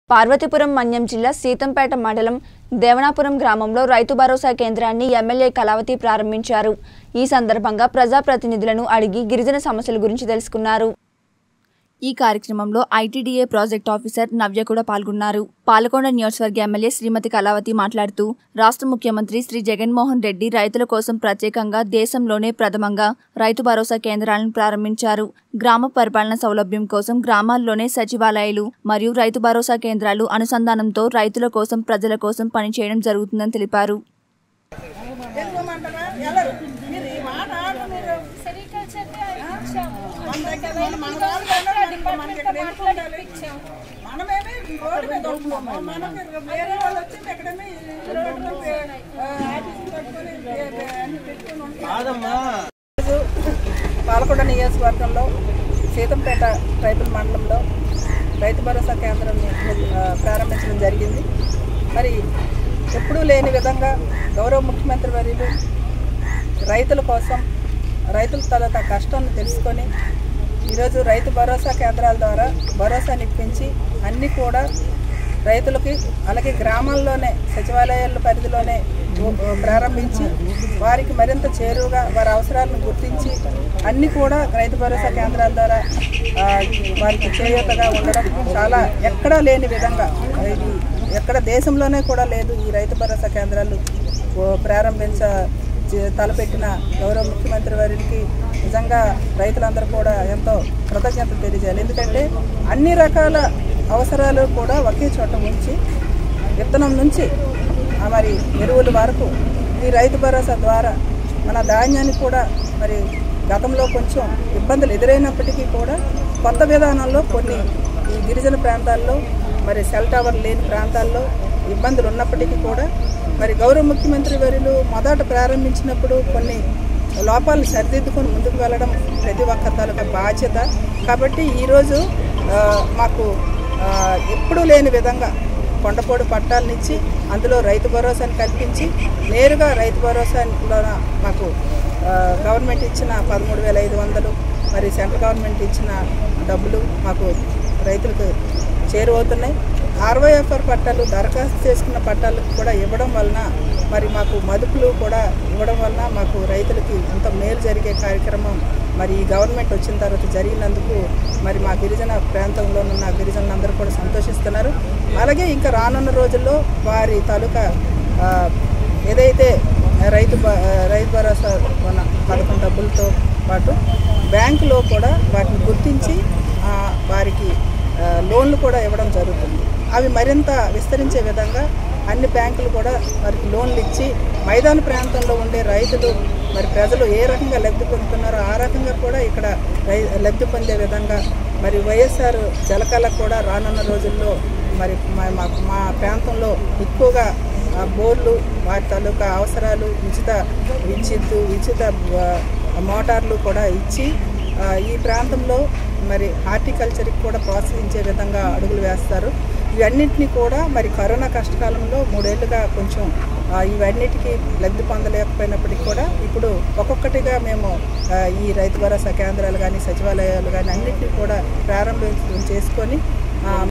పార్వతీపురం మన్యం జిల్లా సీతంపేట మండలం దేవనాపురం గ్రామంలో రైతు భరోసా కేంద్రాన్ని ఎమ్మెల్యే కళావతి ప్రారంభించారు ఈ సందర్భంగా ప్రజాప్రతినిధులను అడిగి గిరిజన సమస్యల గురించి తెలుసుకున్నారు ఈ కార్యక్రమంలో ఐటీడీఏ ప్రాజెక్ట్ ఆఫీసర్ నవ్య కూడా పాల్గొన్నారు పాలకొండ నియోజకవర్గ ఎమ్మెల్యే శ్రీమతి కళావతి మాట్లాడుతూ రాష్ట్ర ముఖ్యమంత్రి శ్రీ జగన్మోహన్ రెడ్డి రైతుల కోసం ప్రత్యేకంగా దేశంలోనే ప్రథమంగా రైతు భరోసా కేంద్రాలను ప్రారంభించారు గ్రామ పరిపాలన సౌలభ్యం కోసం గ్రామాల్లోనే సచివాలయాలు మరియు రైతు భరోసా కేంద్రాలు అనుసంధానంతో రైతుల కోసం ప్రజల కోసం పనిచేయడం జరుగుతుందని తెలిపారు తెలుగుమంటారా వెళ్ళరు మీరు ఈ మాట ఆడరు మీరు మన దగ్గర మన మన వాళ్ళు వెళ్ళరు ఇంకా మనకి ఇక్కడ ఎందుకు ఉండాలి మనమేమి రోడ్డు మీద ఉంటున్నాము మనకి వేరే వాళ్ళు వచ్చి ఎక్కడేమి ఈ రోడ్డు మీద ఆ, ఆఫీసులు పెట్టుకొని ఏ- ఏ- అన్ని పెట్టుకొని ఉంటున్నారు. ఈరోజు పాలకొండ నియోజకవర్గంలో సీతంపేట ట్రైబల్ మండలంలో రైతు భరోసా కేంద్రం ప్రారంభించడం జరిగింది మరి ఎప్పుడూ లేని విధంగా గౌరవ ముఖ్యమంత్రి వర్యులు రైతుల కోసం రైతుల తాలూకా కష్టాన్ని తెలుసుకొని ఈరోజు రైతు భరోసా కేంద్రాల ద్వారా భరోసాని ఇప్పించి అన్నీ కూడా రైతులకి అలాగే గ్రామాల్లోనే సచివాలయాల పరిధిలోనే ఉ- ప్రారంభించి వారికి మరింత చేరువుగా వారి అవసరాలను గుర్తించి అన్నీ కూడా రైతు భరోసా కేంద్రాల ద్వారా ఆ, వారికి చేయూతగా ఉండడం చాలా ఎక్కడా లేని విధంగా ఇది ఎక్కడ దేశంలోనే కూడా లేదు ఈ రైతు భరోసా కేంద్రాలు ఓ ప్రారంభించ చే- తలపెట్టిన గౌరవ ముఖ్యమంత్రి వారికి నిజంగా రైతులందరూ కూడా ఎంతో కృతజ్ఞతలు తెలియజేయాలి ఎందుకంటే అన్ని రకాల అవసరాలు కూడా ఒకే చోట ఉంచి విత్తనం నుంచి ఆ మరి ఎరువుల వరకు ఈ రైతు భరోసా ద్వారా మన ధాన్యాన్ని కూడా మరి గతంలో కొంచెం ఇబ్బందులు ఎదురైనప్పటికీ కూడా కొత్త విధానంలో కొన్ని ఈ గిరిజన ప్రాంతాల్లో మరి సెల్ టవర్ లేని ప్రాంతాల్లో ఇబ్బందులు ఉన్నప్పటికీ కూడా మరి గౌరవ ముఖ్యమంత్రి వర్యులు మొదట ప్రారంభించినప్పుడు కొన్ని లోపాలు సరిదిద్దుకొని ముందుకు వెళ్ళడం ప్రతి ఒక్క తాలూకా బాధ్యత కాబట్టి ఈరోజు ఆ, మాకు ఆ, ఎప్పుడూ లేని విధంగా కొండపోడు పట్టాలనిచ్చి అందులో రైతు భరోసాని కల్పించి నేరుగా రైతు భరోసాలో మాకు ఆ, గవర్నమెంట్ ఇచ్చిన పదమూడు వేల ఐదు వందలు మరి సెంట్రల్ గవర్నమెంట్ ఇచ్చిన డబ్బులు మాకు రైతులకు చేరువవుతున్నాయి ఆర్వైఎఫ్ఆర్ పట్టాలు దరఖాస్తు చేసుకున్న పట్టాలు కూడా ఇవ్వడం వలన మరి మాకు మదుపులు కూడా ఇవ్వడం వలన మాకు రైతులకి ఎంతో మేలు జరిగే కార్యక్రమం మరి ఈ గవర్నమెంట్ వచ్చిన తర్వాత జరిగినందుకు మరి మా గిరిజన ప్రాంతంలో ఉన్న గిరిజనులందరూ కూడా సంతోషిస్తున్నారు అలాగే ఇంకా రానున్న రోజుల్లో వారి తాలూకా ఆ, ఏదైతే రైతు భ- రైతు భరోసా మన పథకం డబ్బులతో పాటు బ్యాంకులో కూడా వాటిని గుర్తించి ఆ, వారికి ఆ, లోన్లు కూడా ఇవ్వడం జరుగుతుంది అవి మరింత విస్తరించే విధంగా అన్ని బ్యాంకులు కూడా వారికి లోన్లు ఇచ్చి మైదాన ప్రాంతంలో ఉండే రైతులు మరి ప్రజలు ఏ రకంగా లబ్ధి పొందుతున్నారో ఆ రకంగా కూడా ఇక్కడ రై లబ్ధి పొందే విధంగా మరి వైఎస్ఆర్ జలకళ కూడా రానున్న రోజుల్లో మరి మా- మాకు మా ప్రాంతంలో ఎక్కువగా ఆ బోర్లు వాటి తాలూకా అవసరాలు ఉచిత విద్యుత్తు ఉచిత ఆ, మోటార్లు కూడా ఇచ్చి ఆ, ఈ ప్రాంతంలో మరి హార్టికల్చర్కి కూడా ప్రోత్సహించే విధంగా అడుగులు వేస్తారు ఇవన్నిటిని కూడా మరి కరోనా కష్టకాలంలో మూడేళ్లుగా కొంచెం ఆ, ఇవన్నిటికీ లబ్ధి పొందలేకపోయినప్పటికీ కూడా ఇప్పుడు ఒక్కొక్కటిగా మేము ఆ, ఈ రైతు భరోసా కేంద్రాలు కానీ సచివాలయాలు కానీ అన్నిటినీ కూడా ప్రారంభం చేసుకొని ఆ,